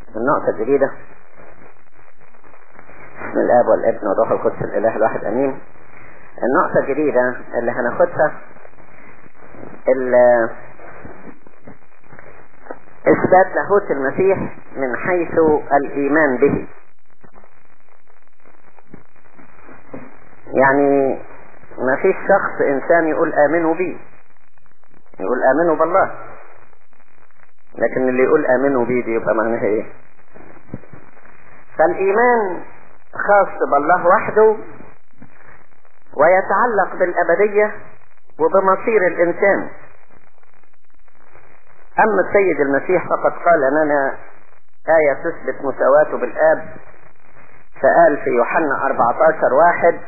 النقطة الجديدة بسم الاب والابن والروح القدس الاله الواحد امين النقطة الجديدة اللي هناخدها اثبات لاهوت المسيح من حيث الايمان به يعني ما فيش شخص انسان يقول امنوا بي يقول امنوا بالله لكن اللي يقول امنوا بي دي يبقى معناها ايه فالايمان خاص بالله وحده ويتعلق بالابدية وبمصير الانسان اما السيد المسيح فقد قال لنا آية تثبت مساواته بالآب فقال في يوحنا 14 واحد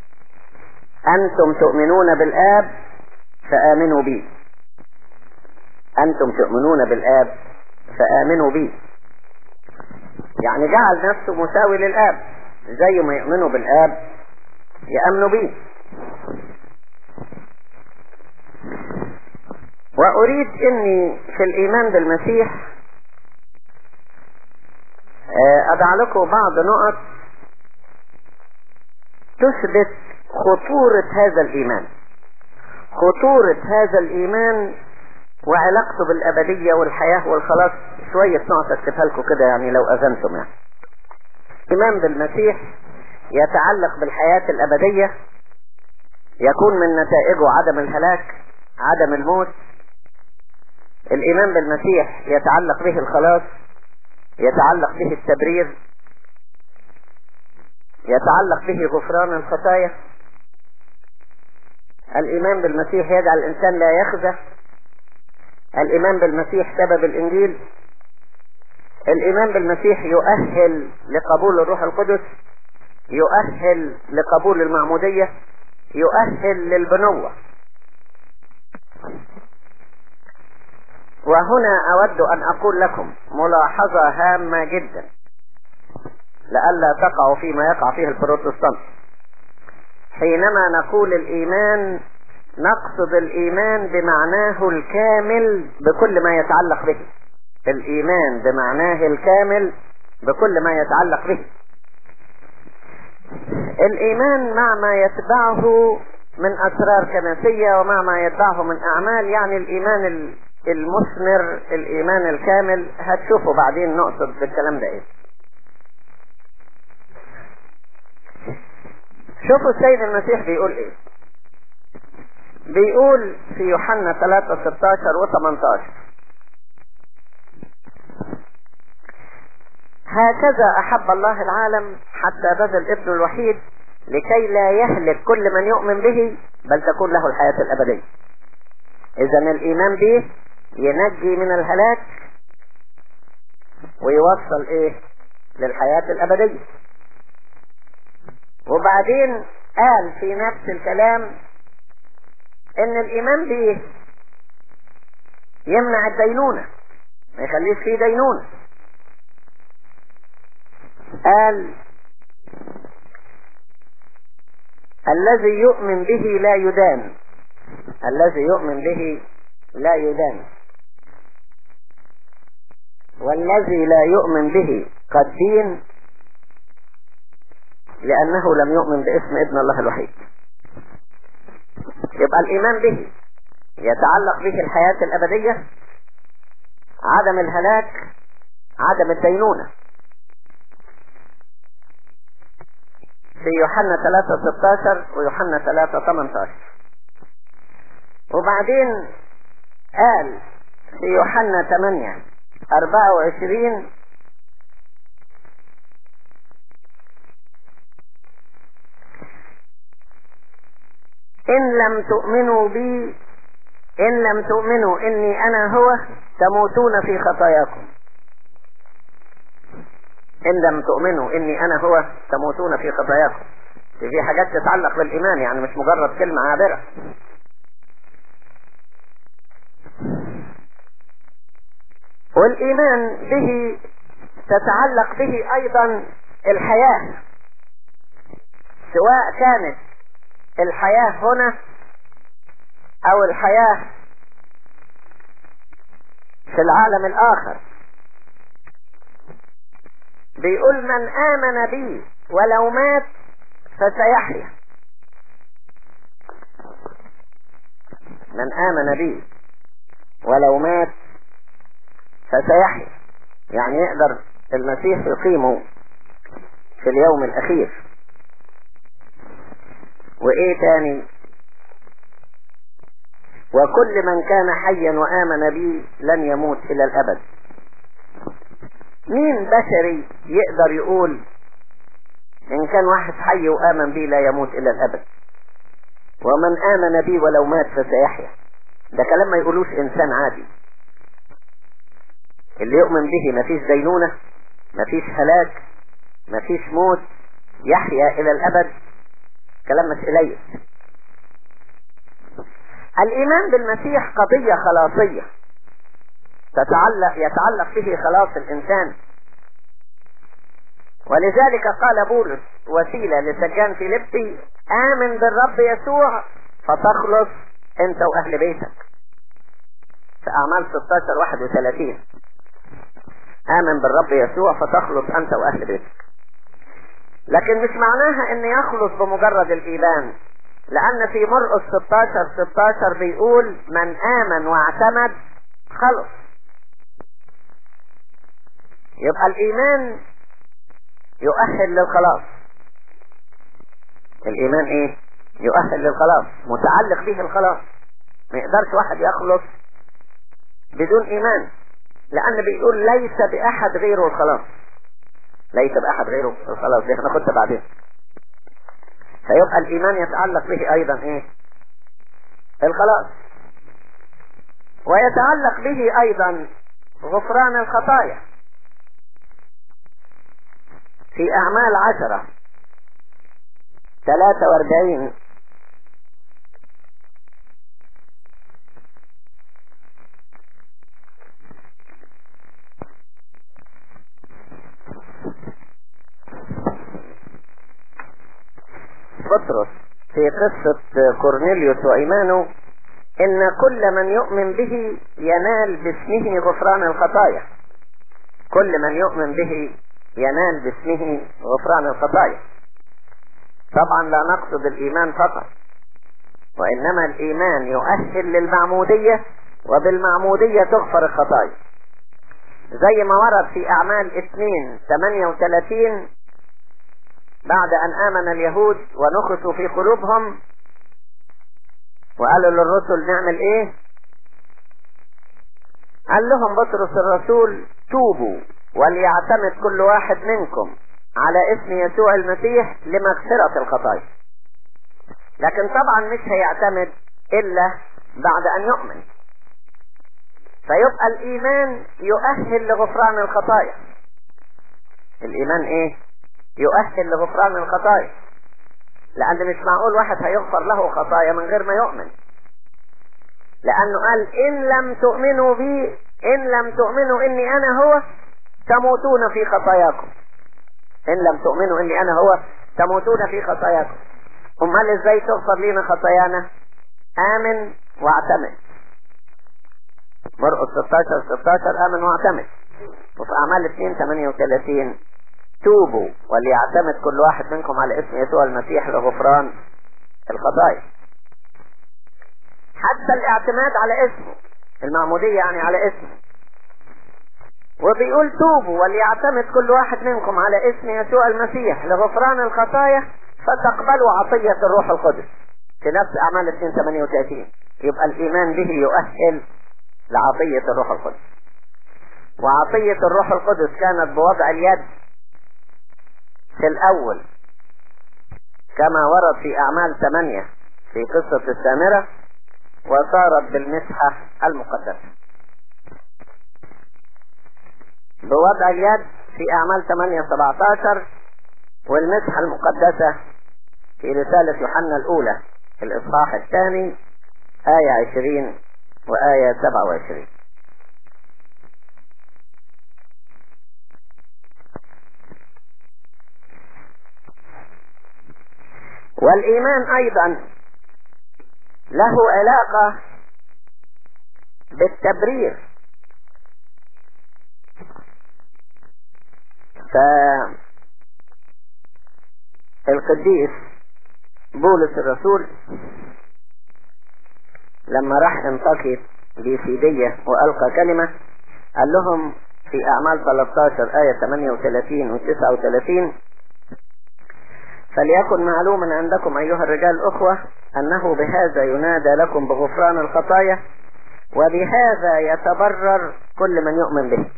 أنتم تؤمنون بالآب فآمنوا بي أنتم تؤمنون بالآب فآمنوا بي يعني جعل نفسه مساوي للآب زي ما يؤمنوا بالآب يأمنوا بيه وأريد أني في الإيمان بالمسيح أضع لكم بعض نقط تثبت خطورة هذا الإيمان خطورة هذا الإيمان وعلاقته بالأبدية والحياة والخلاص شوية نقط اكتبها لكم كده يعني لو أذنتم يعني الإيمان بالمسيح يتعلق بالحياة الأبدية يكون من نتائجه عدم الهلاك عدم الموت الإيمان بالمسيح يتعلق به الخلاص يتعلق به التبرير يتعلق به غفران الخطايا الإيمان بالمسيح يجعل الإنسان لا يخزى الإيمان بالمسيح سبب الإنجيل الإيمان بالمسيح يؤهل لقبول الروح القدس يؤهل لقبول المعمودية يؤهل للبنوة وهنا أود أن أقول لكم ملاحظة هامة جدا لئلا تقعوا فيما يقع فيه البروتستانت حينما نقول الإيمان نقصد الإيمان بمعناه الكامل بكل ما يتعلق به الإيمان بمعناه الكامل بكل ما يتعلق به الإيمان مع ما يتبعه من أسرار كنسية ومع ما يتبعه من أعمال يعني الإيمان المثمر الإيمان الكامل هتشوفوا بعدين نقصد بالكلام ده إيه شوفوا السيد المسيح بيقول إيه بيقول في يوحنا 3 16 و 18 هكذا أحب الله العالم حتى بذل ابنه الوحيد لكي لا يهلك كل من يؤمن به بل تكون له الحياة الأبدية إذا الإيمان به ينجي من الهلاك ويوصل إيه للحياة الأبدية وبعدين قال في نفس الكلام ان الايمان به يمنع الدينونة ما يخليش فيه دينونة قال الذي يؤمن به لا يدان الذي يؤمن به لا يدان والذي لا يؤمن به قد دين لأنه لم يؤمن باسم ابن الله الوحيد يبقى الإيمان به يتعلق به الحياة الأبدية عدم الهلاك عدم الدينونة في يوحنا 3 16 ويوحنا 3 18 وبعدين قال في يوحنا 8 24 إن لم تؤمنوا بي إن لم تؤمنوا إني أنا هو تموتون في خطاياكم إن لم تؤمنوا إني أنا هو تموتون في خطاياكم في حاجات تتعلق بالإيمان يعني مش مجرد كلمة عابرة والإيمان به تتعلق به أيضا الحياة سواء كانت الحياة هنا او الحياة في العالم الاخر بيقول من آمن بي ولو مات فسيحيا من آمن بي ولو مات فسيحيا يعني يقدر المسيح يقيمه في اليوم الأخير وإيه تاني وكل من كان حيا وآمن بي لن يموت إلى الأبد مين بشري يقدر يقول إن كان واحد حي وآمن بي لا يموت إلى الأبد ومن آمن بي ولو مات فسيحيا ده كلام ما يقولوش إنسان عادي اللي يؤمن به مفيش دينونة مفيش هلاك مفيش موت يحيا إلى الأبد كلام مش قليل الإيمان بالمسيح قضية خلاصية تتعلق يتعلق به خلاص الإنسان ولذلك قال بولس وسيلة لسجان فيليبي آمن بالرب يسوع فتخلص أنت وأهل بيتك في أعمال 16 31 آمن بالرب يسوع فتخلص أنت وأهل بيتك لكن مش معناها أن يخلص بمجرد الإيمان لأن في مرقس 16 16 بيقول من آمن واعتمد خلص يبقى الإيمان يؤهل للخلاص الإيمان إيه؟ يؤهل للخلاص متعلق به الخلاص ما يقدرش واحد يخلص بدون إيمان لأن بيقول ليس بأحد غيره الخلاص ليس بأحد غيره الخلاص دي احنا خدت بعدين فيبقى الإيمان يتعلق به أيضا إيه الخلاص ويتعلق به أيضا غفران الخطايا في أعمال عشرة ثلاثة واربعين بطرس في قصة كورنيليوس وإيمانه إن كل من يؤمن به ينال باسمه غفران الخطايا كل من يؤمن به ينال باسمه غفران الخطايا طبعا لا نقصد الإيمان فقط وإنما الإيمان يؤهل للمعمودية وبالمعمودية تغفر الخطايا زي ما ورد في أعمال 2 38 بعد أن آمن اليهود ونخسوا في قلوبهم وقالوا للرسل نعمل ايه قال لهم بطرس الرسول توبوا وليعتمد كل واحد منكم على اسم يسوع المسيح لمغفرة الخطايا لكن طبعا مش هيعتمد الا بعد ان يؤمن فيبقى الايمان يؤهل لغفران الخطايا الايمان ايه يؤهل لغفران الخطايا لان مش معقول واحد هيغفر له خطايا من غير ما يؤمن لانه قال ان لم تؤمنوا بي ان لم تؤمنوا اني انا هو تموتون في خطاياكم ان لم تؤمنوا اني انا هو تموتون في خطاياكم امال ازاي تغفر لنا خطايانا امن واعتمد مرقس 16 16 امن واعتمد وفي اعمال 2 38 توبوا وليعتمد كل واحد منكم على اسم يسوع المسيح لغفران الخطايا حتى الاعتماد على اسمه المعمودية يعني على اسمه وبيقول توبوا وليعتمد كل واحد منكم على اسم يسوع المسيح لغفران الخطايا فتقبلوا عطية الروح القدس في نفس أعمال 2 38 يبقى الإيمان به يؤهل لعطية الروح القدس وعطية الروح القدس كانت بوضع اليد في الأول كما ورد في أعمال 8 في قصة السامرة وصارت بالمسحة المقدسة بوضع اليد في أعمال 8 17 والمسحة المقدسة في رسالة يوحنا الأولى في الإصحاح الثاني آية 20 وآية 27 والإيمان أيضا له علاقة بالتبرير فالقديس بولس الرسول لما راح انطاكي بيسيدية وألقى كلمة قال لهم في أعمال 13 آية 38 و 39 فليكن معلوما عندكم أيها الرجال الأخوة أنه بهذا ينادى لكم بغفران الخطايا وبهذا يتبرر كل من يؤمن به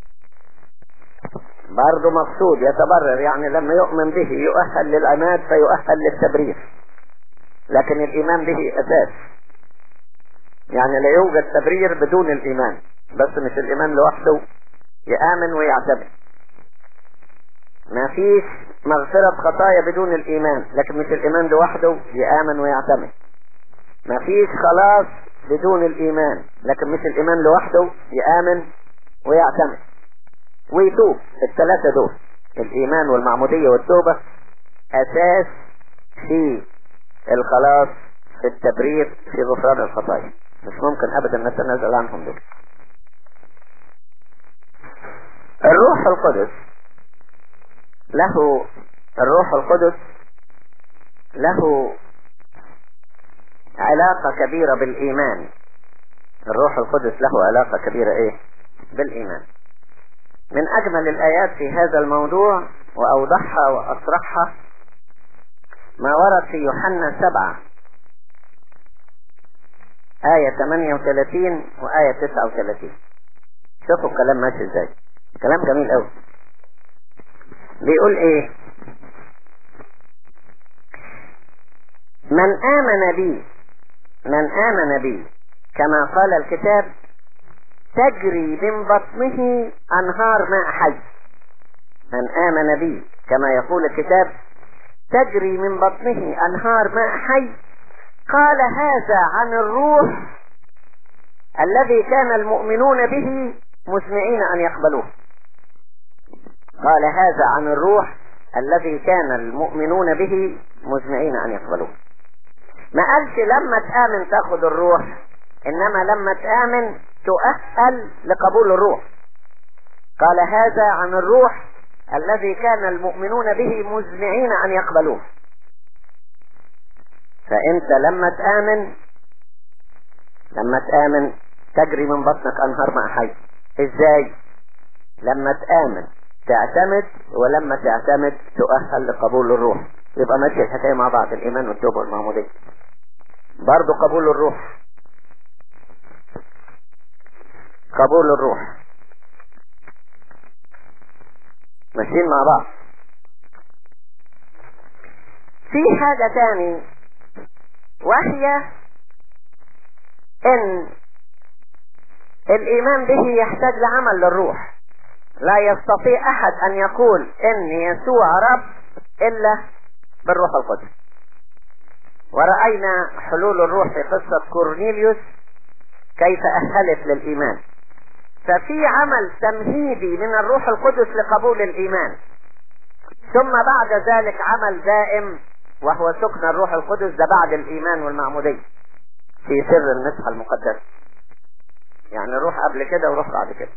برضه مقصود يتبرر يعني لما يؤمن به يؤهل للعماد فيؤهل للتبرير لكن الإيمان به أساس يعني لا يوجد تبرير بدون الإيمان بس مش الإيمان لوحده يآمن ويعتبر ما فيش مغفرة خطايا بدون الإيمان لكن مش الإيمان لوحده يآمن ويعتمد ما فيش خلاص بدون الإيمان لكن مش الإيمان لوحده يآمن ويعتمد ويتوب الثلاثة دول الإيمان والمعمودية والتوبة أساس في الخلاص في التبرير في غفران الخطايا مش ممكن أبدا نتنازل عنهم دول الروح القدس له الروح القدس له علاقة كبيرة بالإيمان الروح القدس له علاقة كبيرة إيه بالإيمان من أجمل الآيات في هذا الموضوع وأوضحها وأصرحها ما ورد في يوحنا سبعة آية 38 وآية 39 شوفوا الكلام ماشي ازاي كلام جميل قوي بيقول ايه من آمن بي من آمن بي كما قال الكتاب تجري من بطنه أنهار ماء حي من آمن بي كما يقول الكتاب تجري من بطنه أنهار ماء حي قال هذا عن الروح الذي كان المؤمنون به مسمعين أن يقبلوه قال هذا عن الروح الذي كان المؤمنون به مسمعين أن يقبلوه ما قالش لما تآمن تاخد الروح إنما لما تآمن تؤهل لقبول الروح قال هذا عن الروح الذي كان المؤمنون به مزمعين أن يقبلوه فأنت لما تآمن لما تآمن تجري من بطنك أنهار ماء حي إزاي لما تآمن تعتمد ولما تعتمد تؤهل لقبول الروح يبقى ماشي الحكاية مع بعض الإيمان والتوبة والمعمودية برضو قبول الروح قبول الروح ماشيين مع بعض في حاجة تاني وهي ان الايمان به يحتاج لعمل للروح لا يستطيع احد ان يقول ان يسوع رب الا بالروح القدس ورأينا حلول الروح في قصة كورنيليوس كيف أهلت للإيمان ففي عمل تمهيدي من الروح القدس لقبول الإيمان ثم بعد ذلك عمل دائم وهو سكن الروح القدس ده بعد الإيمان والمعمودية في سر المسحة المقدسة يعني روح قبل كده وروح بعد كده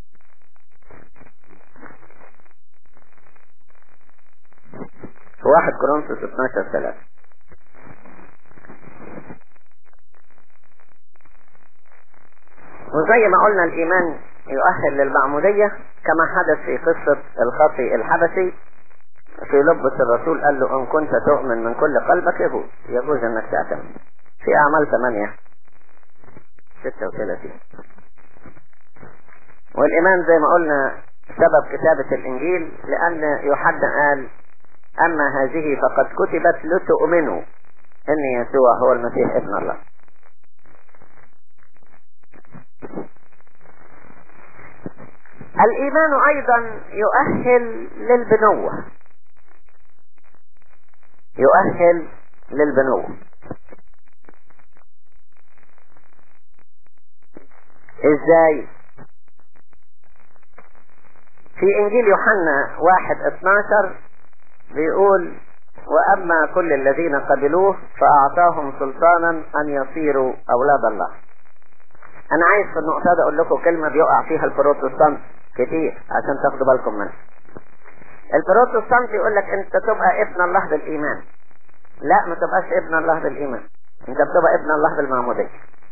في واحد كورنثوس 12 3 وزي ما قلنا الإيمان يؤهل للمعمودية كما حدث في قصة الخطي الحبشي في لبس الرسول قال له إن كنت تؤمن من كل قلبك يجوز يجوز أنك تعتمد في أعمال 8 36 والإيمان زي ما قلنا سبب كتابة الإنجيل لأن يوحنا قال أما هذه فقد كتبت لتؤمنوا أن يسوع هو المسيح ابن الله الإيمان أيضا يؤهل للبنوة يؤهل للبنوة ازاي في انجيل يوحنا واحد اتناشر بيقول واما كل الذين قبلوه فاعطاهم سلطانا ان يصيروا اولاد الله انا عايز في النقطة دي اقول لكم كلمة بيقع فيها البروتستانت كتير عشان تاخدوا بالكم منها البروتستانت يقول لك انت تبقى ابن الله بالايمان لا ما تبقاش ابن الله بالايمان انت بتبقى ابن الله بالمعمودية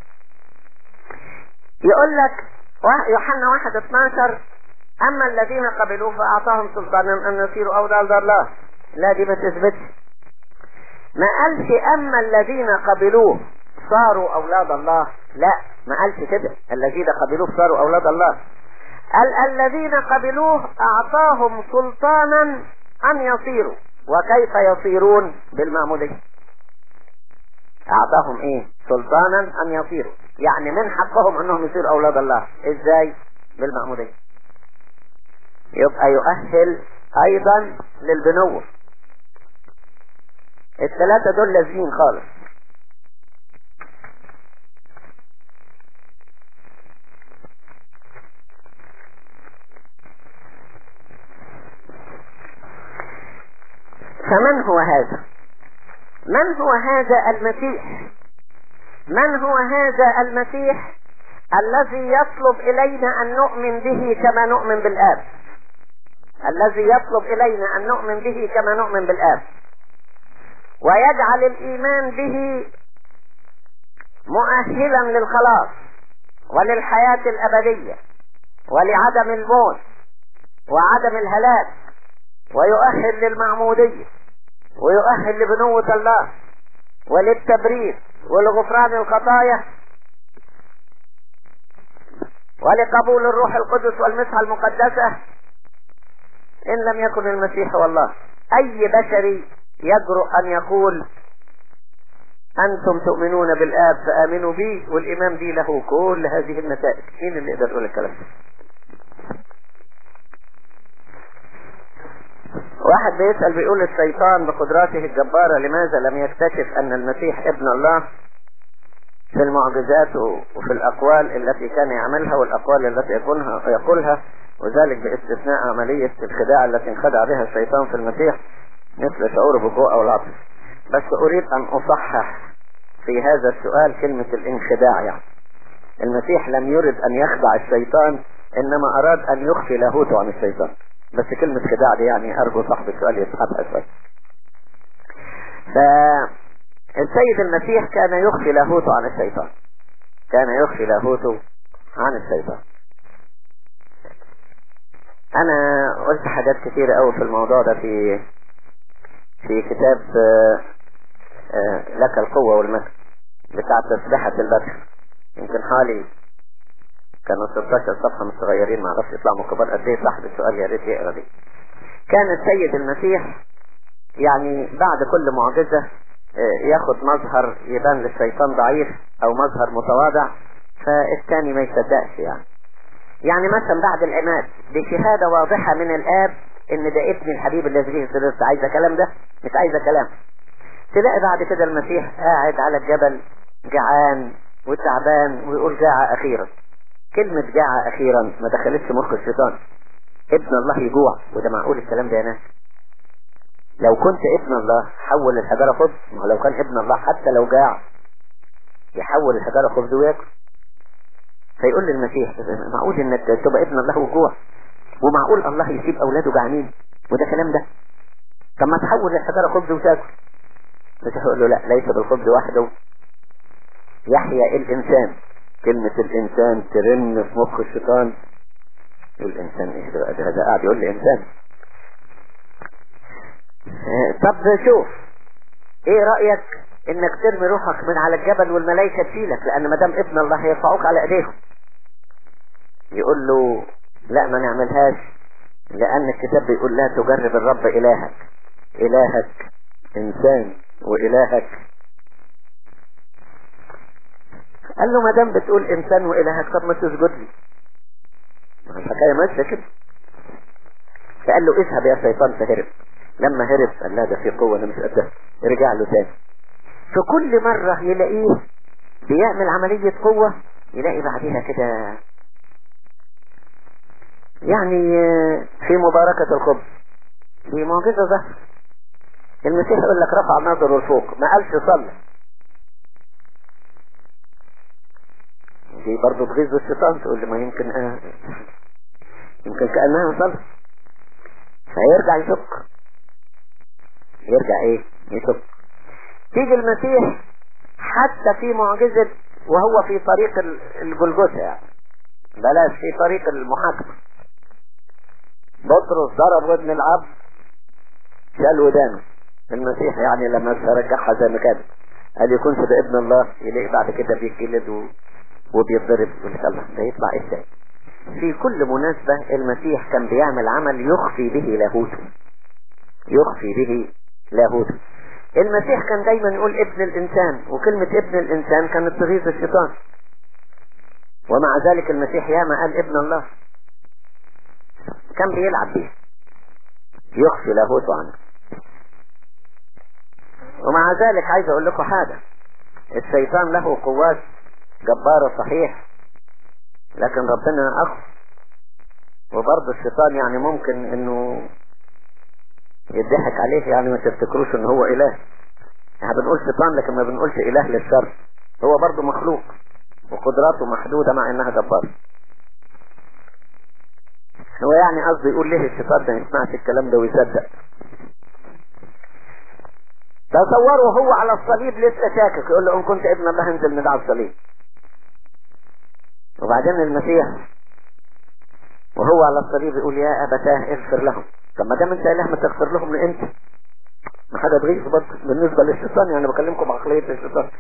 يقول لك يوحنا واحد 12 اما الذين قبلوه فاعطاهم سلطانا ان يصيروا اولاد الله لا دي ما تثبتش ما قالش اما الذين قبلوه صاروا اولاد الله لا ما قالش كده الذين قبلوه صاروا اولاد الله قال الذين قبلوه اعطاهم سلطانا ان يصيروا وكيف يصيرون بالمعمودية اعطاهم ايه سلطانا ان يصيروا يعني من حقهم انهم يصيروا اولاد الله ازاي بالمعمودية يبقى يؤهل ايضا للبنوة الثلاثة دول لازمين خالص فمن هو هذا من هو هذا المسيح من هو هذا المسيح الذي يطلب الينا ان نؤمن به كما نؤمن بالاب الذي يطلب الينا ان نؤمن به كما نؤمن بالاب ويجعل الايمان به مؤهلا للخلاص وللحياة الابدية ولعدم الموت وعدم الهلاك ويؤهل للمعمودية ويؤهل لبنوة الله وللتبرير ولغفران الخطايا ولقبول الروح القدس والمسحة المقدسة إن لم يكن المسيح والله أي بشري يجرؤ أن يقول أنتم تؤمنون بالآب فآمنوا بي والإيمان بي له كل هذه النتائج مين اللي يقدر يقول الكلام ده واحد بيسأل بيقول الشيطان بقدراته الجبارة لماذا لم يكتشف أن المسيح ابن الله في المعجزات وفي الأقوال التي كان يعملها والأقوال التي يقولها, يقولها وذلك باستثناء عملية الخداع التي انخدع بها الشيطان في المسيح مثل شعور بالجوع أو العطف بس أريد أن أصحح في هذا السؤال كلمة الانخداع يعني المسيح لم يرد أن يخدع الشيطان إنما أراد أن يخفي لاهوته عن الشيطان بس كلمة خداع دي يعني أرجو صاحب السؤال يسحبها شوية فالسيد المسيح كان يخفي لاهوته عن الشيطان كان يخفي لاهوته عن الشيطان أنا قلت حاجات كثيرة أوي في الموضوع ده في في كتاب لك القوة والمكر بتاع تسبحة البدر يمكن حالي كانوا 16 صفحة من صغيرين ما اعرفش يطلعوا كبار قد ايه صاحب السؤال يا ريت يقرا دي كان السيد المسيح يعني بعد كل معجزة ياخد مظهر يبان للشيطان ضعيف او مظهر متواضع فالثاني ما يصدقش يعني يعني مثلا بعد العماد بشهادة واضحة من الاب ان ده ابن الحبيب الذي فيه سررت عايزة كلام ده مش عايزة كلام تلاقي بعد كده المسيح قاعد على الجبل جعان وتعبان ويقول جاع اخيرا كلمة جاع اخيرا ما دخلتش مخ الشيطان ابن الله يجوع وده معقول الكلام ده يا ناس لو كنت ابن الله حول الحجارة خبز ما هو لو كان ابن الله حتى لو جاع يحول الحجارة خبز وياكل فيقول للمسيح معقول انك تبقى ابن الله وجوع ومعقول الله يسيب اولاده جعانين وده كلام ده طب ما تحول الحجارة خبز وتاكل المسيح يقول له لا ليس بالخبز وحده يحيا الانسان كلمة الانسان ترن في مخ الشيطان يقول الانسان ايش ده هذا قاعد يقول لي انسان طب شوف ايه رأيك انك ترمي روحك من على الجبل والملائكة تشيلك لان ما دام ابن الله هيرفعوك على ايديهم يقول له لا ما نعملهاش لان الكتاب بيقول لا تجرب الرب الهك الهك انسان والهك قال له ما دام بتقول انسان والهك طب ما تسجد لي الحكايه ماشيه كده فقال له اذهب يا شيطان فهرب لما هرب قال لا ده في قوه انا مش قدها رجع له تاني في كل مره يلاقيه بيعمل عمليه قوه يلاقي بعدها كده يعني في مباركة الخبز دي معجزة ظهر المسيح يقول لك رفع نظره لفوق ما قالش صلى دي برضه تغيظ الشيطان تقول لي ما يمكن آه يمكن كأنها صلى ف فيرجع يشك يرجع ايه يشك تيجي المسيح حتى في معجزة وهو في طريق الجلجثة يعني بلاش في طريق المحاكمة بطرس ضرب ودن العبد شال ودانه المسيح يعني لما رجعها زي ما كانت قال يكونش ده ابن الله يلاقي بعد كده بيتجلد و... وبيتضرب يقول لك الله ده يطلع ازاي في كل مناسبة المسيح كان بيعمل عمل يخفي به لاهوته يخفي به لاهوته المسيح كان دايما يقول ابن الانسان وكلمة ابن الانسان كانت تغيظ الشيطان ومع ذلك المسيح ياما قال ابن الله كان بيلعب بيه يخفي لاهوته عنه ومع ذلك عايز اقول لكم حاجة الشيطان له قوات جبارة صحيح لكن ربنا اخف وبرضه الشيطان يعني ممكن انه يضحك عليه يعني ما تفتكروش ان هو اله احنا بنقول شيطان لكن ما بنقولش اله للشر هو برضه مخلوق وقدراته محدودة مع انها جبارة هو يعني قصدي يقول ليه الشيطان ده يسمعش الكلام ده ويصدق تصوروا هو على الصليب لسه شاكك يقول له ان كنت ابن الله انزل من على الصليب وبعدين المسيح وهو على الصليب يقول يا ابتاه اغفر لهم طب ما دام انت اله ما تغفر لهم من انت ما حاجه تغيظ برضه بالنسبه للشيطان يعني بكلمكم بعقليه الشيطان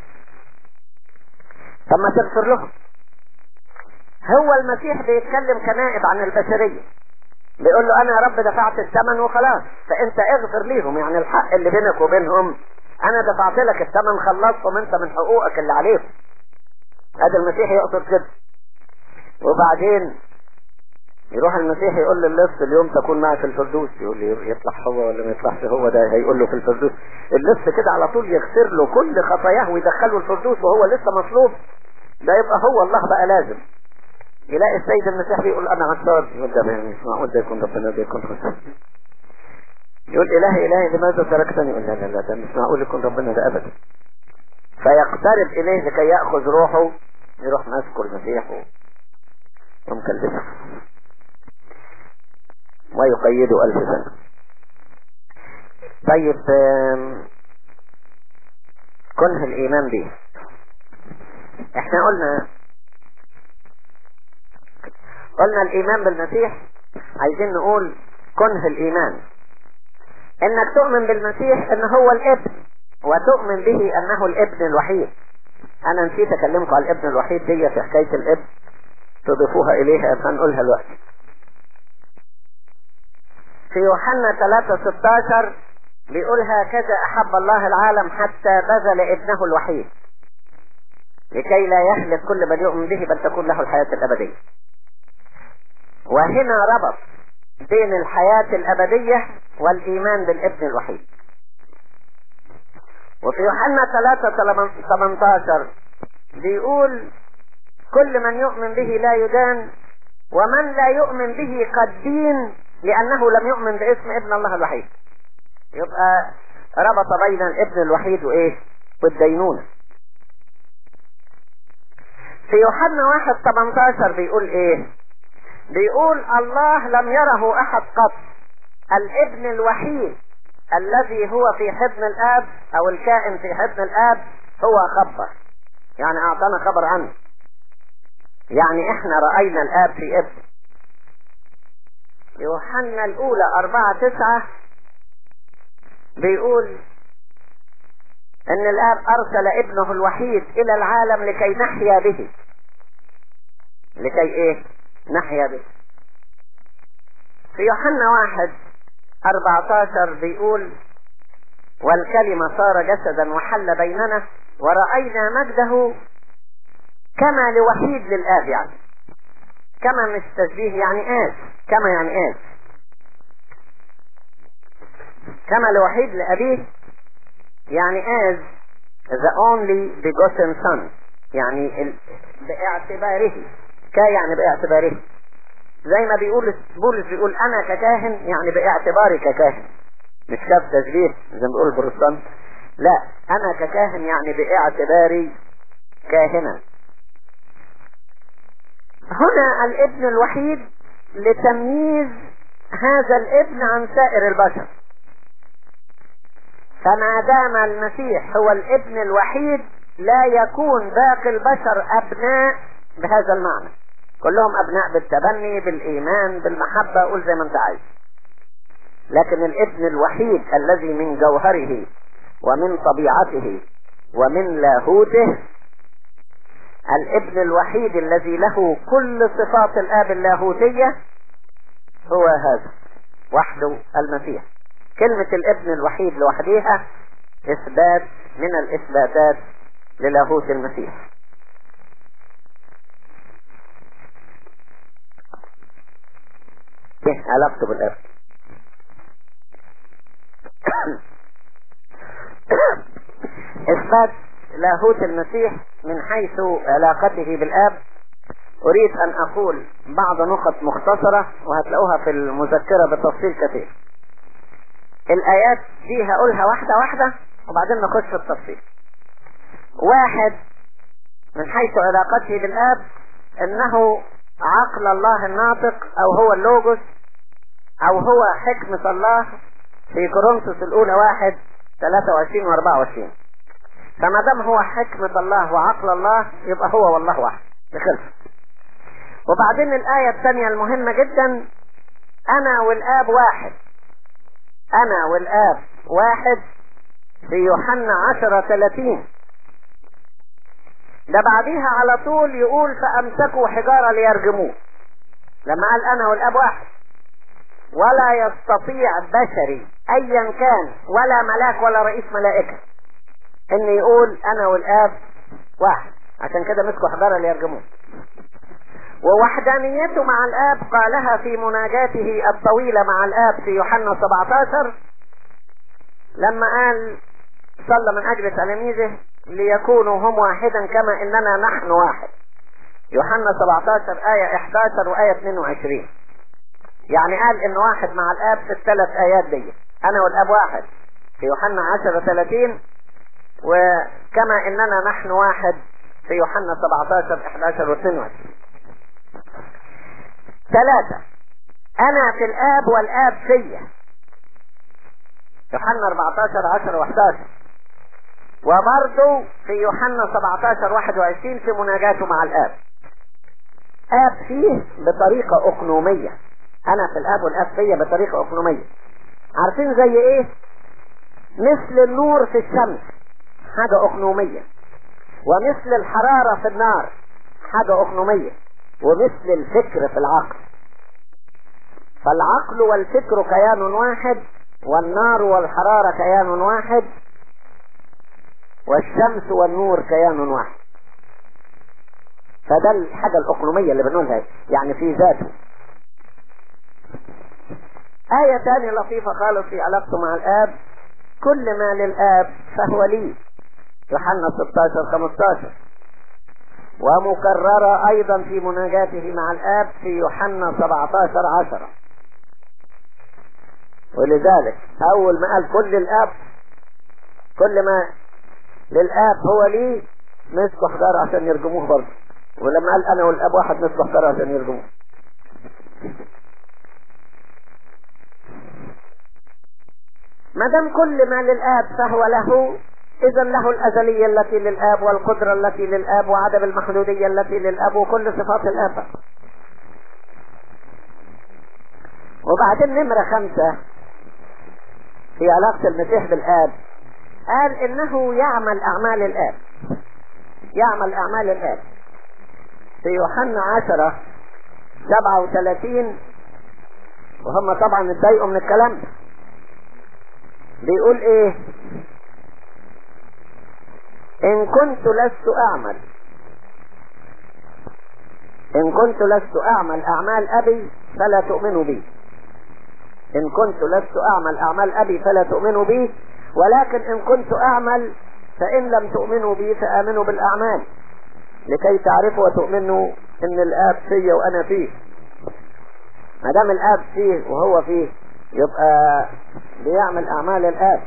طب ما تغفر لهم هو المسيح بيتكلم كنائب عن البشريه بيقول له انا يا رب دفعت الثمن وخلاص فانت اغفر ليهم يعني الحق اللي بينك وبينهم انا دفعت لك الثمن خلصتهم انت من حقوقك اللي عليهم هذا المسيح يقصد كده وبعدين يروح المسيح يقول للص اليوم تكون معي في الفردوس يقول لي يطلع هو ولا ما يطلعش هو ده هيقول له في الفردوس اللص كده على طول يغفر له كل خطاياه ويدخله الفردوس وهو لسه مطلوب ده يبقى هو الله بقى لازم يلاقي السيد المسيح بيقول انا عطار يقول ده مش معقول ده يكون ربنا ده يكون خسر يقول الهي الهي لماذا تركتني يقول لا لا لا ده مش معقول يكون ربنا ده ابدا فيقترب اليه لكي ياخذ روحه يروح ماسكه المسيح ومكلفه ويقيده ألف سنة طيب كنه الإيمان به احنا قلنا قلنا الإيمان بالمسيح عايزين نقول كنه الإيمان انك تؤمن بالمسيح ان هو الابن وتؤمن به انه الابن الوحيد انا نسيت اكلمكم على الابن الوحيد دي في حكاية الابن تضيفوها اليها فنقولها دلوقتي في يوحنا 3 16 بيقول هكذا احب الله العالم حتى بذل ابنه الوحيد لكي لا يهلك كل من يؤمن به بل تكون له الحياة الابدية وهنا ربط بين الحياة الابدية والايمان بالابن الوحيد وفي يوحنا 3 18 بيقول كل من يؤمن به لا يدان ومن لا يؤمن به قد دين لأنه لم يؤمن باسم ابن الله الوحيد يبقى ربط بين الابن الوحيد وإيه والدينونة في يوحنا واحد 18 بيقول إيه بيقول الله لم يره أحد قط الابن الوحيد الذي هو في حضن الآب أو الكائن في حضن الآب هو خبر يعني أعطانا خبر عنه يعني احنا رأينا الآب في ابن يوحنا الأولى أربعة تسعة بيقول أن الآب أرسل ابنه الوحيد إلى العالم لكي نحيا به لكي إيه نحيا به في يوحنا واحد أربعتاشر بيقول والكلمة صار جسدا وحل بيننا ورأينا مجده كما لوحيد للآب يعني كما مش تشبيه يعني آس كما يعني آس كما لوحيد لأبيه يعني as the only begotten son يعني ال... باعتباره كا يعني باعتباره زي ما بيقول بولس بيقول انا ككاهن يعني باعتباري ككاهن مش كاف تشبيه زي ما بيقول البروتستانت لا انا ككاهن يعني باعتباري كاهنا هنا الابن الوحيد لتمييز هذا الابن عن سائر البشر فما دام المسيح هو الابن الوحيد لا يكون باقي البشر ابناء بهذا المعنى كلهم ابناء بالتبني بالايمان بالمحبة قول زي ما انت عايز لكن الابن الوحيد الذي من جوهره ومن طبيعته ومن لاهوته الابن الوحيد الذي له كل صفات الاب اللاهوتية هو هذا وحده المسيح كلمة الابن الوحيد لوحديها اثبات من الاثباتات للاهوت المسيح ايه علاقته بالاب اثبات لاهوت المسيح من حيث علاقته بالاب اريد ان اقول بعض نقط مختصرة وهتلاقوها في المذكرة بتفصيل كثير الايات دي هقولها واحدة واحدة وبعدين نخش في التفصيل واحد من حيث علاقته بالاب انه عقل الله الناطق او هو اللوجوس او هو حكمة الله في كورنثوس الاولى واحد 23 و 24 فما دام هو حكمة الله وعقل الله يبقى هو والله واحد بخلف وبعدين الآية الثانية المهمة جدا أنا والآب واحد أنا والآب واحد في يوحنا عشرة ثلاثين ده بعديها على طول يقول فأمسكوا حجارة ليرجموه لما قال أنا والآب واحد ولا يستطيع بشري أيا كان ولا ملاك ولا رئيس ملائكة ان يقول انا والاب واحد عشان كده مسكوا حجارة ليرجموه ووحدانيته مع الاب قالها في مناجاته الطويلة مع الاب في يوحنا 17 لما قال صلى من اجل تلاميذه ليكونوا هم واحدا كما اننا نحن واحد يوحنا 17 آية 11 وآية 22 يعني قال ان واحد مع الاب في الثلاث آيات دي انا والاب واحد في يوحنا 10 30 وكما اننا نحن واحد في يوحنا 17 11 و 22 ثلاثة انا في الاب والاب فيا يوحنا 14 10 و 11 وبرضه في يوحنا 17 21 في مناجاته مع الاب اب فيه بطريقة اقنومية انا في الاب والاب فيا بطريقة اقنومية عارفين زي ايه مثل النور في الشمس حاجة اقنومية ومثل الحرارة في النار حاجة اقنومية ومثل الفكر في العقل فالعقل والفكر كيان واحد والنار والحرارة كيان واحد والشمس والنور كيان واحد فده الحاجة الأقلومية اللي بنقولها يعني في ذاته آية تانية لطيفة خالص في علاقته مع الآب كل ما للآب فهو لي يوحنا 16 15 ومكررة أيضا في مناجاته مع الآب في يوحنا 17 10 ولذلك أول ما قال كل الآب كل ما للآب هو لي مسكوا حجارة عشان يرجموه برضه ولما قال أنا والآب واحد مسكوا حجارة عشان يرجموه ما دام كل ما للآب فهو له إذا له الأزلية التي للآب والقدرة التي للآب وعدم المحدودية التي للآب وكل صفات الآب وبعدين نمرة خمسة في علاقة المسيح بالآب قال إنه يعمل أعمال الآب يعمل أعمال الآب في يوحنا عشرة سبعة وثلاثين وهم طبعا اتضايقوا من الكلام ده بيقول ايه ان كنت لست اعمل ان كنت لست اعمل اعمال ابي فلا تؤمنوا بي ان كنت لست اعمل اعمال ابي فلا تؤمنوا بي ولكن ان كنت اعمل فان لم تؤمنوا بي فامنوا بالاعمال لكي تعرفوا وتؤمنوا ان الاب فيا وانا فيه ما دام الاب فيه وهو فيه يبقى بيعمل اعمال الاب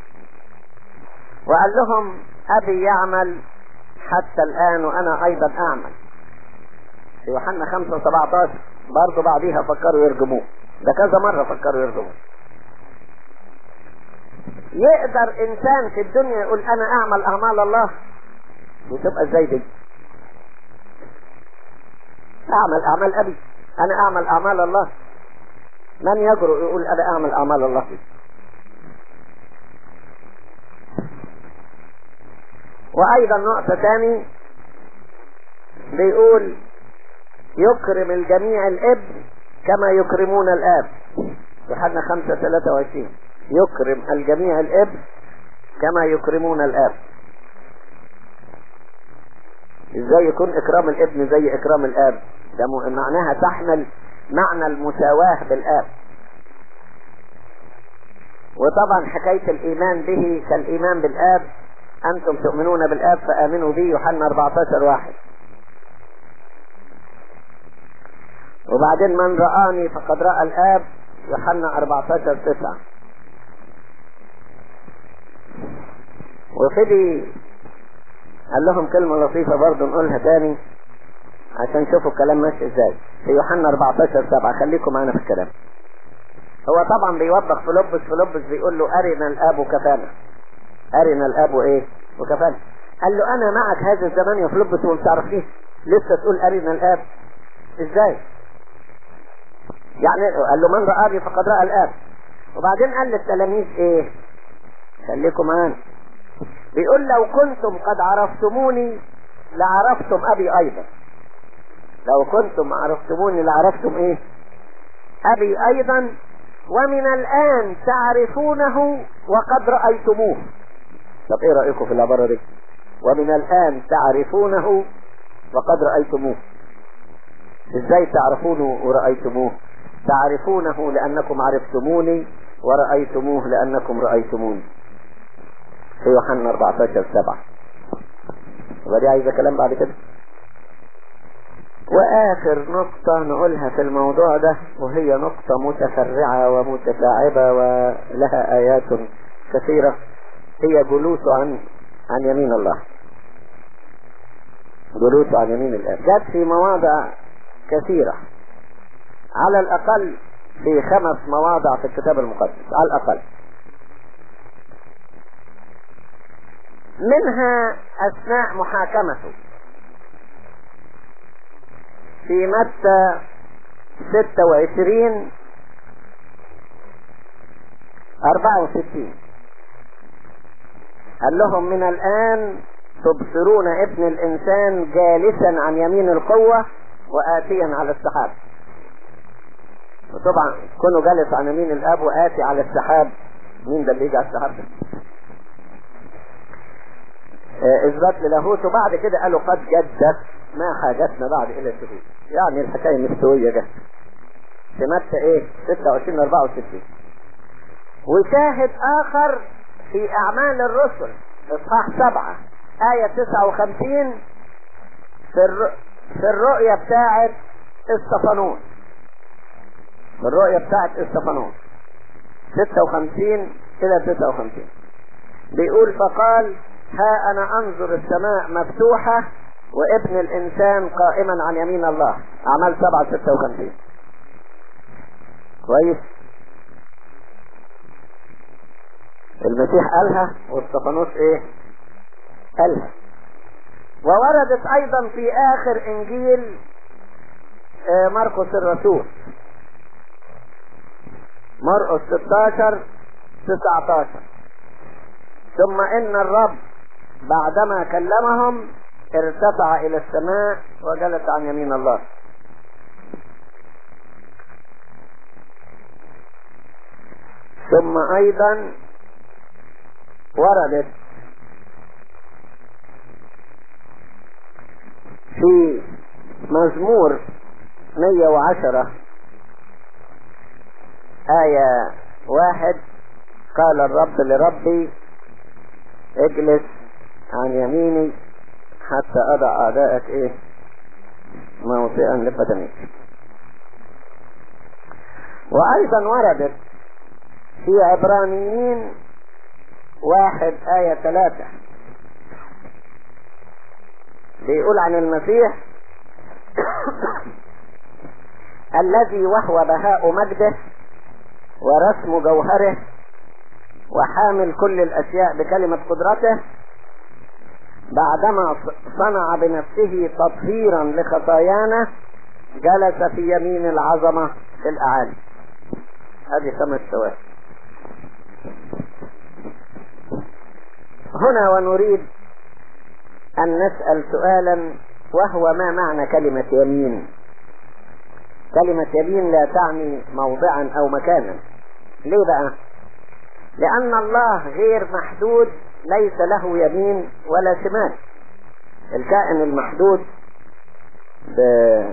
وقال لهم ابي يعمل حتى الان وانا ايضا اعمل في يوحنا 5 17 برضه بعديها فكروا يرجموه ده كذا مرة فكروا يرجموا يقدر انسان في الدنيا يقول انا اعمل اعمال الله وتبقى ازاي دي اعمل اعمال ابي انا اعمل اعمال الله من يجرؤ يقول انا اعمل اعمال الله وايضا نقطة تاني بيقول يكرم الجميع الابن كما يكرمون الاب يوحنا خمسة ثلاثة وعشرين يكرم الجميع الابن كما يكرمون الاب ازاي يكون اكرام الابن زي اكرام الاب ده معناها تحمل معنى المساواة بالاب وطبعا حكاية الايمان به كالايمان بالاب انتم تؤمنون بالاب فامنوا به يوحنا 14 واحد وبعدين من رآني فقد رأى الاب يوحنا 14 9 وفدي قال لهم كلمة لطيفة برضه نقولها تاني عشان تشوفوا الكلام ماشي ازاي في يوحنا 14 7 خليكم معانا في الكلام هو طبعا بيوضح فيلبس فيلبس بيقول له ارنا الاب وكفانا ارنا الاب وايه وكفانا قال له انا معك هذا الزمان يا فيلبس وما تعرفنيش لسه تقول ارنا الاب ازاي يعني قال له من رآني فقد رأى الاب وبعدين قال للتلاميذ ايه خليكم معانا بيقول لو كنتم قد عرفتموني لعرفتم ابي ايضا لو كنتم عرفتموني لعرفتم ايه ابي ايضا ومن الان تعرفونه وقد رأيتموه طب ايه رأيكم في العبارة دي ومن الان تعرفونه وقد رأيتموه ازاي تعرفونه ورأيتموه تعرفونه لانكم عرفتموني ورأيتموه لانكم رأيتموني في يوحنا 14 7 ودي عايزة كلام بعد كده واخر نقطة نقولها في الموضوع ده وهي نقطة متفرعة ومتشعبة ولها ايات كثيرة هي جلوس عن عن يمين الله جلوس عن يمين الاب جت في مواضع كثيرة على الاقل في خمس مواضع في الكتاب المقدس على الاقل منها اثناء محاكمته في متى 26 64 قال لهم من الآن تبصرون ابن الإنسان جالسا عن يمين القوة وآتيا على السحاب وطبعا كونه جالس عن يمين الآب وآتي على السحاب مين ده اللي يجي على السحاب ده؟ اثبات للاهوت وبعد كده قالوا قد جدت ما حاجتنا بعد الى الشهود يعني الحكاية مستوية جت في متى ايه 26 64 وشاهد اخر في اعمال الرسل اصحاح 7 آية 59 في الر... في الرؤية بتاعت استفانوس في الرؤية بتاعت استفانوس 56 إلى 59 بيقول فقال ها أنا أنظر السماء مفتوحة وابن الإنسان قائما عن يمين الله أعمال 7 56 كويس المسيح قالها واستفانوس ايه قالها ووردت ايضا في اخر انجيل مرقس الرسول مرقس 16 19 ثم ان الرب بعدما كلمهم ارتفع الى السماء وجلس عن يمين الله ثم ايضا وردت في مزمور 110 آية واحد قال الرب لربي اجلس عن يميني حتى أضع أعدائك إيه موطئا لقدميك وأيضا وردت في عبرانيين واحد آية ثلاثة بيقول عن المسيح الذي وهو بهاء مجده ورسم جوهره وحامل كل الأشياء بكلمة قدرته بعدما صنع بنفسه تطهيرا لخطايانا جلس في يمين العظمة في الأعالي هذه خمس ثواب هنا ونريد أن نسأل سؤالا وهو ما معنى كلمة يمين كلمة يمين لا تعني موضعا أو مكانا ليه بقى لأن الله غير محدود ليس له يمين ولا شمال الكائن المحدود ب...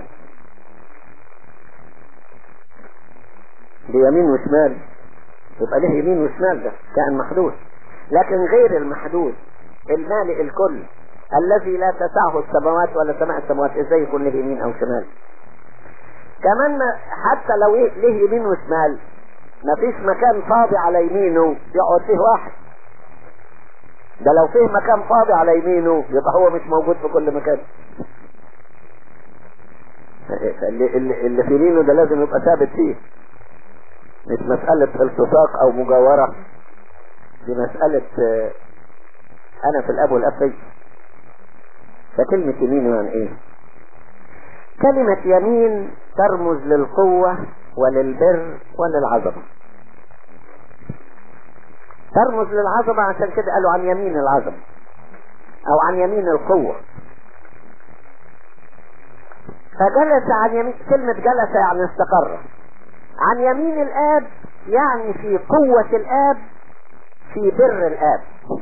بيمين وشمال يبقى له يمين وشمال ده كائن محدود لكن غير المحدود المالئ الكل الذي لا تسعه السماوات ولا سماء السماوات ازاي يكون له يمين او شمال كمان حتى لو له يمين وشمال ما فيش مكان فاضي على يمينه يقعد فيه واحد ده لو فيه مكان فاضي على يمينه يبقى هو مش موجود في كل مكان اللي, اللي, اللي في يمينه ده لازم يبقى ثابت فيه مش مسألة التصاق او مجاورة دي مسألة انا في الاب والاب فيه فكلمة يمين يعني ايه كلمة يمين ترمز للقوة وللبر وللعظمة ترمز للعظمة عشان كده قالوا عن يمين العظمة او عن يمين القوة فجلس عن يمين كلمة جلس يعني استقر عن يمين الاب يعني في قوة الاب في بر الاب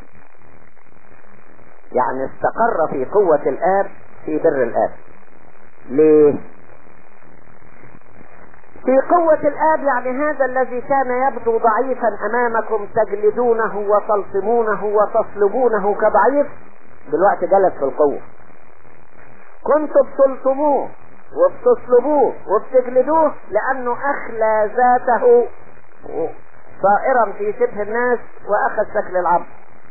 يعني استقر في قوة الاب في بر الاب ليه في قوة الآب يعني هذا الذي كان يبدو ضعيفا أمامكم تجلدونه وتلطمونه وتصلبونه كضعيف دلوقتي جلس في القوة كنتوا بتلطموه وبتصلبوه وبتجلدوه لأنه أخلى ذاته صائرا في شبه الناس وأخذ شكل العبد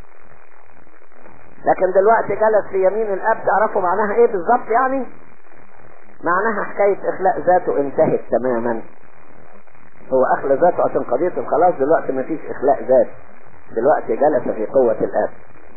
لكن دلوقتي جلس في يمين الأب تعرفوا معناها إيه بالظبط يعني معناها حكاية اخلاء ذاته انتهت تماما هو اخلى ذاته عشان قضية الخلاص دلوقتي ما فيش اخلاء ذات دلوقتي جلس في قوة الاب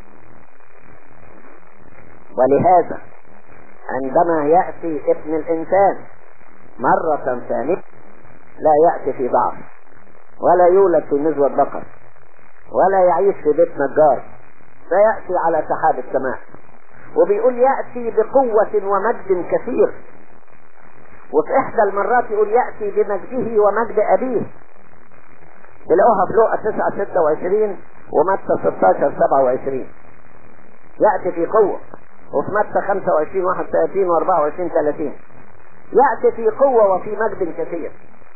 ولهذا عندما يأتي ابن الانسان مرة ثانية لا يأتي في ضعف ولا يولد في نزوة بقر ولا يعيش في بيت نجار فيأتي على سحاب السماء وبيقول يأتي بقوة ومجد كثير وفي احدى المرات يقول يأتي بمجده ومجد ابيه تلاقوها في لقى 9 26 ومتى 16 27 يأتي في قوة وفي متى 25 31 و24 30 يأتي في قوة وفي مجد كثير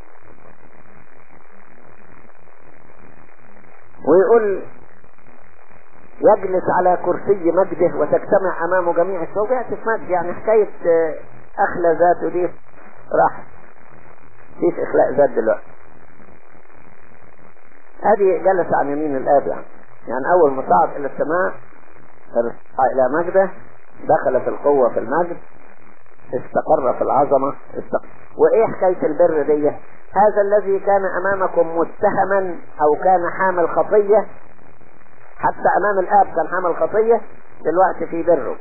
ويقول يجلس على كرسي مجده وتجتمع امامه جميع الشعوب يأتي في مجد يعني حكاية اخلى ذاته دي راح مفيش اخلاء ذات دلوقتي هذه جلس عن يمين الاب يعني يعني اول ما صعد الى السماء ارتفع الى مجده دخل في القوة في المجد استقر في العظمة استقر وايه حكاية البر دي هذا الذي كان امامكم متهما او كان حامل خطية حتى امام الاب كان حامل خطية دلوقتي في بره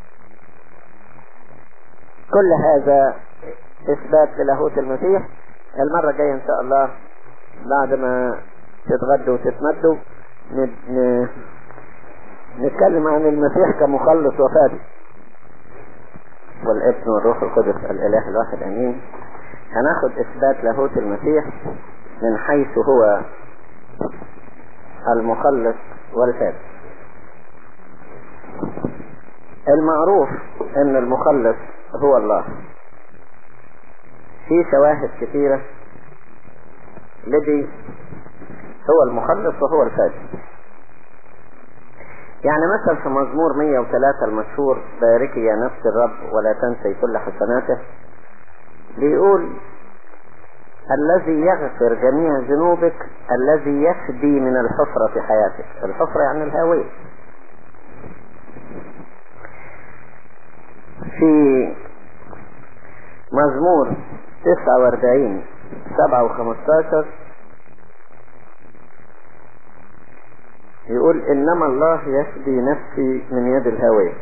كل هذا اثبات للاهوت المسيح المرة الجاية ان شاء الله بعد ما تتغدوا وتتمدوا نتكلم عن المسيح كمخلص وفادي والابن والروح القدس الاله الواحد امين هناخد اثبات لاهوت المسيح من حيث هو المخلص والفادي المعروف ان المخلص هو الله في شواهد كثيرة الذي هو المخلص وهو الفادي يعني مثلا في مزمور 103 المشهور باركي يا نفس الرب ولا تنسي كل حسناته بيقول الذي يغفر جميع ذنوبك الذي يفدي من الحفرة في حياتك الحفرة يعني الهاوية في مزمور 49 7 و15 يقول إنما الله يفدي نفسي من يد الهوية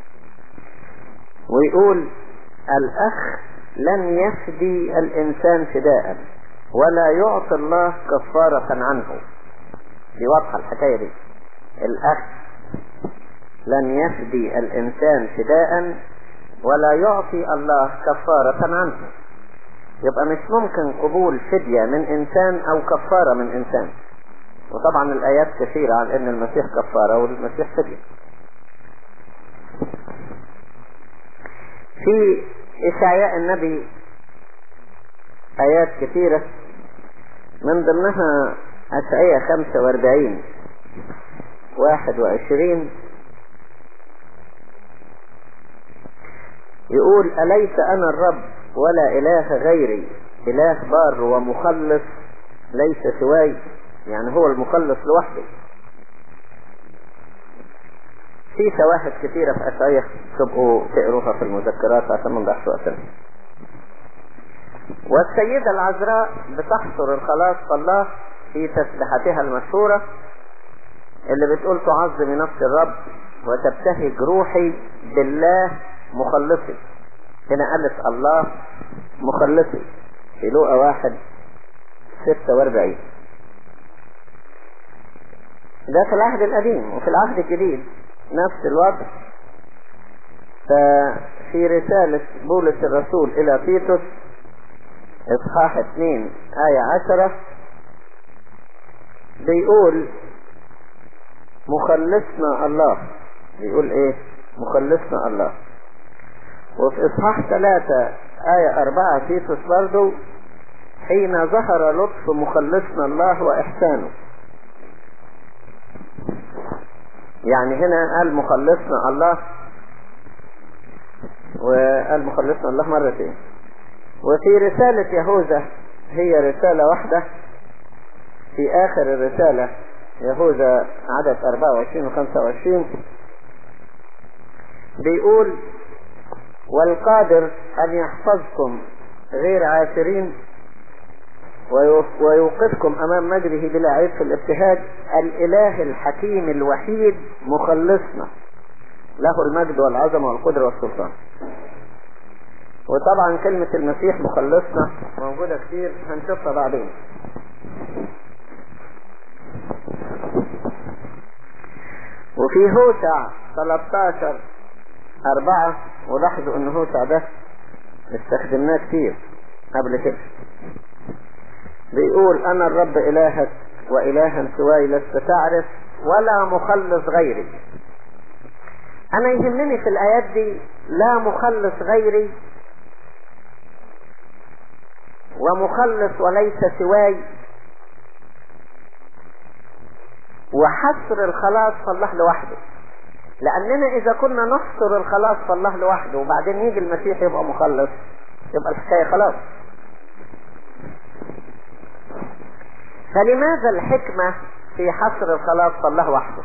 ويقول الأخ لن يفدي الإنسان فداء ولا يعطي الله كفارة عنه دي واضحة الحكاية دي الأخ لن يفدي الإنسان فداء ولا يعطي الله كفارة عنه يبقى مش ممكن قبول فدية من إنسان أو كفارة من إنسان وطبعا الآيات كثيرة عن أن المسيح كفارة والمسيح فدية في إشعياء النبي آيات كثيرة من ضمنها أشعية 45 21 يقول أليس أنا الرب ولا إله غيري إله بار ومخلص ليس سواي يعني هو المخلص لوحده في شواهد كثيرة في أشعية تبقوا تقروها في المذكرات عشان ما نضيعش وقتنا والسيدة العذراء بتحصر الخلاص الله في تسبحتها المشهورة اللي بتقول تعظم نفس الرب وتبتهج روحي بالله مخلصي هنا قالت الله مخلصي في لوقا واحد ستة واربعين ده في العهد القديم وفي العهد الجديد نفس الوضع ففي رسالة بولس الرسول إلى تيتوس إصحاح 2 آية عشرة بيقول مخلصنا الله بيقول ايه مخلصنا الله وفي إصحاح 3 آية 4 تيتوس برضو حين ظهر لطف مخلصنا الله وإحسانه يعني هنا قال مخلصنا الله وقال مخلصنا الله مرتين وفي رسالة يهوذا هي رسالة واحدة في آخر الرسالة يهوذا عدد 24 و 25 بيقول والقادر أن يحفظكم غير عاثرين ويوقفكم أمام مجده بلا عيب في الابتهاج الإله الحكيم الوحيد مخلصنا له المجد والعظمة والقدرة والسلطان وطبعا كلمة المسيح مخلصنا موجودة كتير هنشوفها بعدين وفي هوسع 13 أربعة ولاحظوا ان هوسع ده استخدمناه كتير قبل كده بيقول انا الرب الهك والها سواي لست تعرف ولا مخلص غيري انا يهمني في الايات دي لا مخلص غيري ومخلص وليس سواي وحصر الخلاص فالله لوحده لأننا إذا كنا نحصر الخلاص فالله لوحده وبعدين يجي المسيح يبقى مخلص يبقى الحكاية خلاص فلماذا الحكمة في حصر الخلاص فالله وحده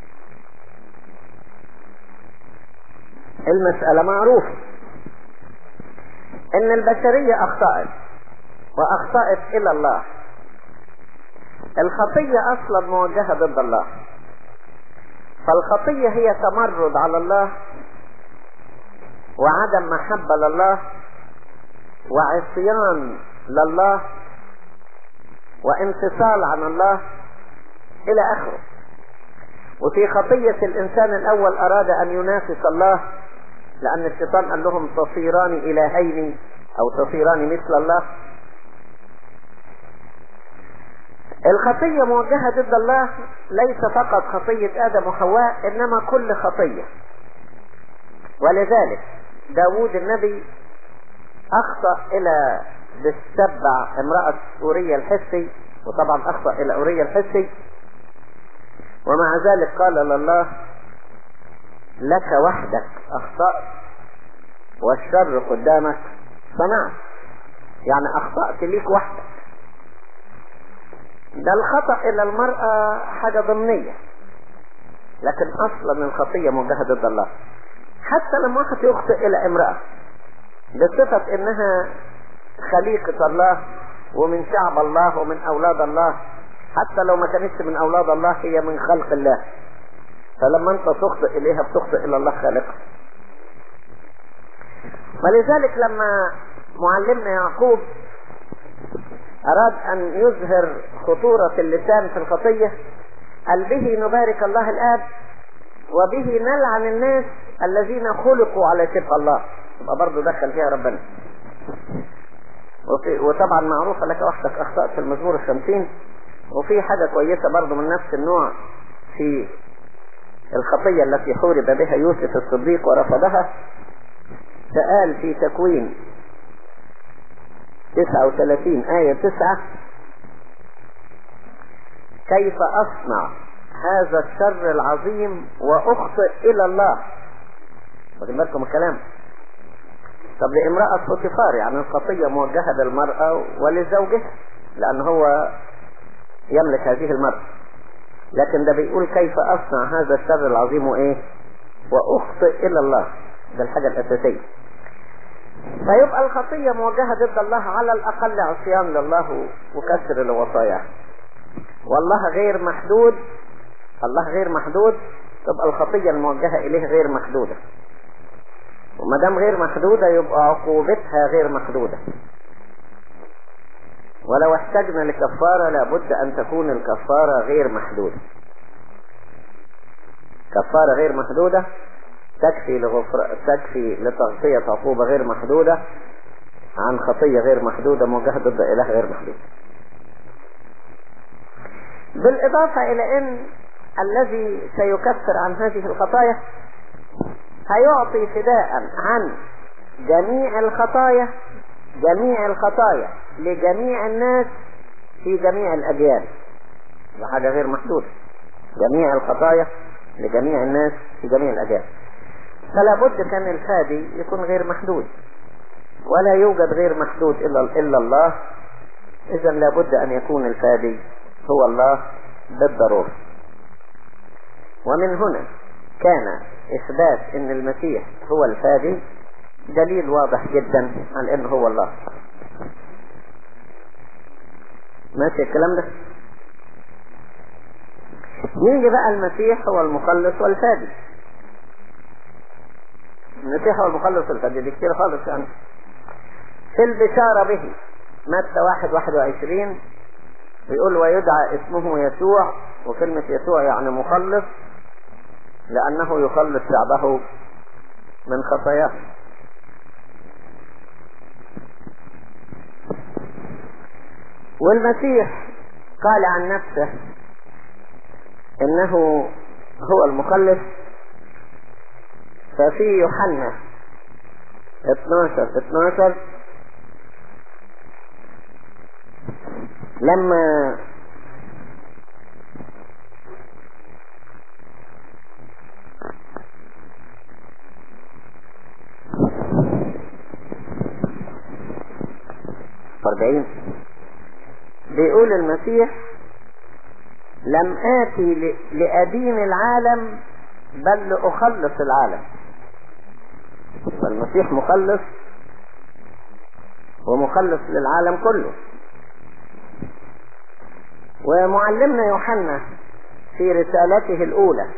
المسألة معروفة ان البشرية اخطأت واخطأت الى الله الخطية اصلا موجهة ضد الله فالخطية هي تمرد على الله وعدم محبة لله وعصيان لله وانفصال عن الله الى اخره وفي خطية الانسان الاول اراد ان ينافس الله لان الشيطان قال لهم تصيران الهين او تصيران مثل الله الخطية موجهة ضد الله ليس فقط خطية ادم وحواء انما كل خطية ولذلك داود النبي اخطأ الى بالسبع امرأة أورية الحسي وطبعا اخطأ الى أورية الحسي ومع ذلك قال لله لك وحدك اخطأت والشر قدامك صنعت يعني اخطأت ليك وحدك ده الخطأ الى المرأة حاجة ضمنية لكن اصلا الخطية موجهة ضد الله حتى لما واحد يخطئ الى امرأة بصفة انها خليقة الله ومن شعب الله ومن اولاد الله حتى لو ما كانتش من اولاد الله هي من خلق الله فلما انت تخطئ اليها بتخطئ الى الله خالقها ولذلك لما معلمنا يعقوب اراد ان يظهر خطورة اللسان في الخطية قال به نبارك الله الاب وبه نلعن الناس الذين خلقوا على شبه الله يبقى برضه دخل فيها ربنا وفي وطبعا معروفة لك وحدك اخطأت في المزمور الخمسين وفي حاجة كويسة برضه من نفس النوع في الخطية التي حورب بها يوسف الصديق ورفضها فقال في تكوين 39 آية 9 كيف أصنع هذا الشر العظيم وأخطئ إلى الله واخدين بالكم الكلام طب لامرأة فوتيفار يعني الخطية موجهة للمرأة ولزوجها لأن هو يملك هذه المرأة لكن ده بيقول كيف أصنع هذا الشر العظيم وإيه وأخطئ إلى الله ده الحاجة الأساسية فيبقى الخطية موجهة ضد الله على الأقل عصيان لله وكسر لوصاياه والله غير محدود الله غير محدود تبقى الخطية الموجهة إليه غير محدودة وما دام غير محدودة يبقى عقوبتها غير محدودة ولو احتجنا لكفارة لابد أن تكون الكفارة غير محدودة كفارة غير محدودة تكفي لغفر تكفي لتغطية عقوبة غير محدودة عن خطية غير محدودة موجهة ضد إله غير محدود بالإضافة إلى أن الذي سيكفر عن هذه الخطايا هيعطي فداء عن جميع الخطايا جميع الخطايا لجميع الناس في جميع الأجيال ده حاجة غير محدودة جميع الخطايا لجميع الناس في جميع الأجيال فلا بد كان الفادي يكون غير محدود ولا يوجد غير محدود إلا, إلا الله إذا لابد أن يكون الفادي هو الله بالضرورة ومن هنا كان إثبات أن المسيح هو الفادي دليل واضح جدا على أنه هو الله ماشي الكلام ده يجي بقى المسيح هو المخلص والفادي المسيح هو المخلص والفادي دي كتير خالص يعني في البشارة به متى واحد واحد وعشرين بيقول ويدعى اسمه يسوع وكلمة يسوع يعني مخلص لأنه يخلص شعبه من خطاياه والمسيح قال عن نفسه انه هو المخلص ففي يوحنا 12 12 لما أربعين بيقول المسيح لم آتي لأدين العالم بل لأخلص العالم فالمسيح مخلص ومخلص للعالم كله ومعلمنا يوحنا في رسالته الأولى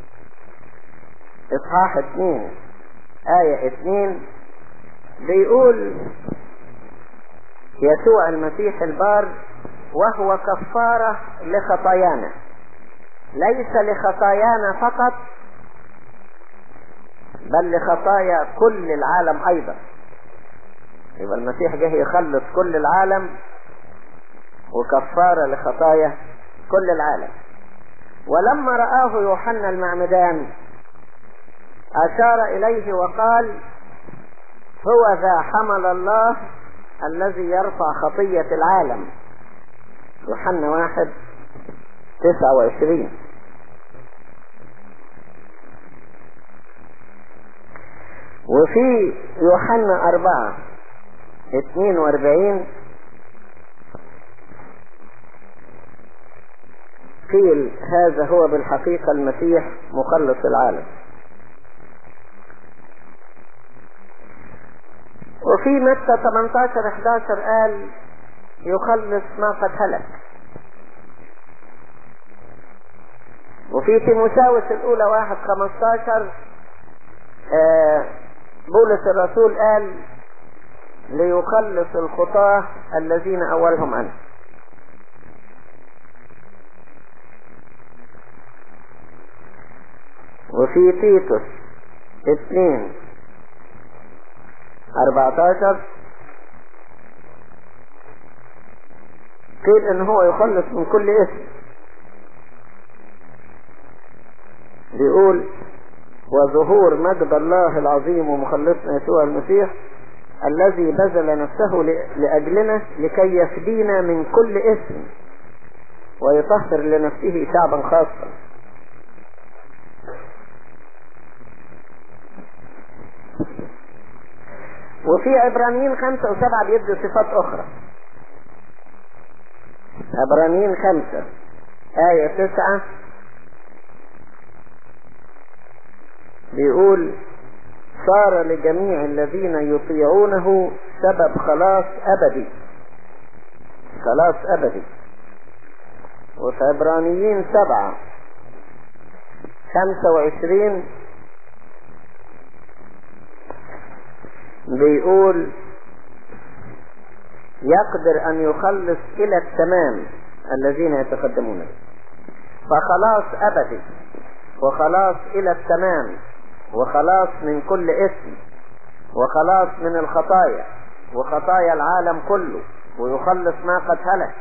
إصحاح اثنين آية اثنين بيقول يسوع المسيح البار وهو كفارة لخطايانا ليس لخطايانا فقط بل لخطايا كل العالم ايضا يبقى المسيح جه يخلص كل العالم وكفارة لخطايا كل العالم ولما رآه يوحنا المعمدان أشار إليه وقال هو ذا حمل الله الذي يرفع خطية العالم يوحنا واحد تسعة وعشرين وفي يوحنا أربعة اثنين واربعين قيل هذا هو بالحقيقة المسيح مخلص العالم وفي متى 18 11 قال يخلص ما قد هلك وفي تيموساوس الأولى واحد خمستاشر آه بولس الرسول قال ليخلص الخطاة الذين أولهم أنا وفي تيتوس اثنين اربعتاشر قيل ان هو يخلص من كل اسم بيقول وظهور مجد الله العظيم ومخلصنا يسوع المسيح الذي بذل نفسه لأجلنا لكي يفدينا من كل اسم ويطهر لنفسه شعبا خاصا وفي عبرانيين خمسة وسبعة بيدوا صفات أخرى عبرانيين خمسة آية تسعة بيقول صار لجميع الذين يطيعونه سبب خلاص أبدي خلاص أبدي وفي عبرانيين سبعة خمسة وعشرين بيقول يقدر أن يخلص إلى التمام الذين يتقدمون به فخلاص أبدي وخلاص إلى التمام وخلاص من كل اسم وخلاص من الخطايا وخطايا العالم كله ويخلص ما قد هلك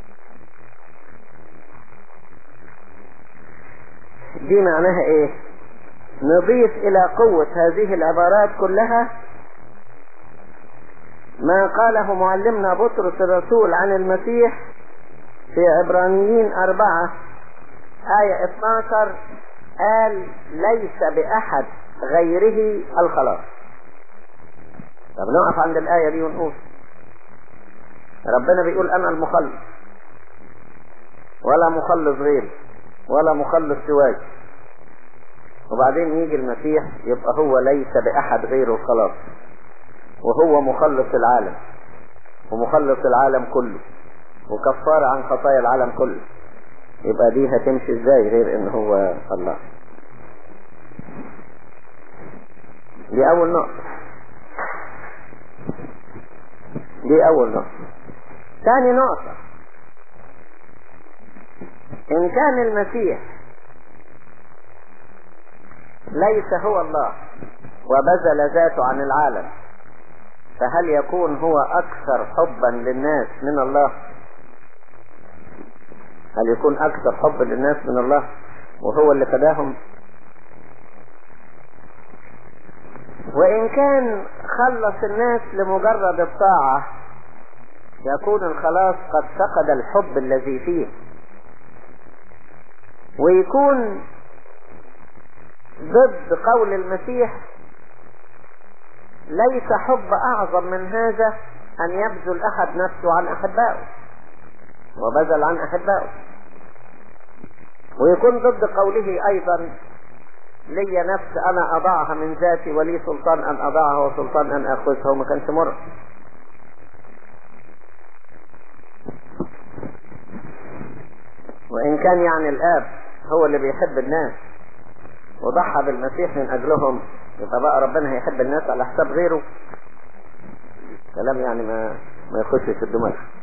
دي معناها ايه نضيف الى قوة هذه العبارات كلها ما قاله معلمنا بطرس الرسول عن المسيح في عبرانيين أربعة آية 12 قال ليس بأحد غيره الخلاص طب نقف عند الآية دي ونقول ربنا بيقول أنا المخلص ولا مخلص غيري ولا مخلص سواي وبعدين يجي المسيح يبقى هو ليس بأحد غيره الخلاص وهو مخلص العالم ومخلص العالم كله وكفارة عن خطايا العالم كله يبقى دي هتمشي ازاي غير ان هو الله دي اول نقطة دي اول نقطة ثاني نقطة ان كان المسيح ليس هو الله وبذل ذاته عن العالم فهل يكون هو اكثر حبا للناس من الله هل يكون اكثر حب للناس من الله وهو اللي فداهم وان كان خلص الناس لمجرد الطاعة يكون الخلاص قد فقد الحب الذي فيه ويكون ضد قول المسيح ليس حب اعظم من هذا ان يبذل احد نفسه عن احبائه وبذل عن احبائه ويكون ضد قوله ايضا لي نفس انا اضعها من ذاتي ولي سلطان ان اضعها وسلطان ان اخذها وما كانش مر وان كان يعني الاب هو اللي بيحب الناس وضحى بالمسيح من اجلهم يبقى بقى ربنا هيحب الناس على حساب غيره كلام يعني ما ما يخشش الدماغ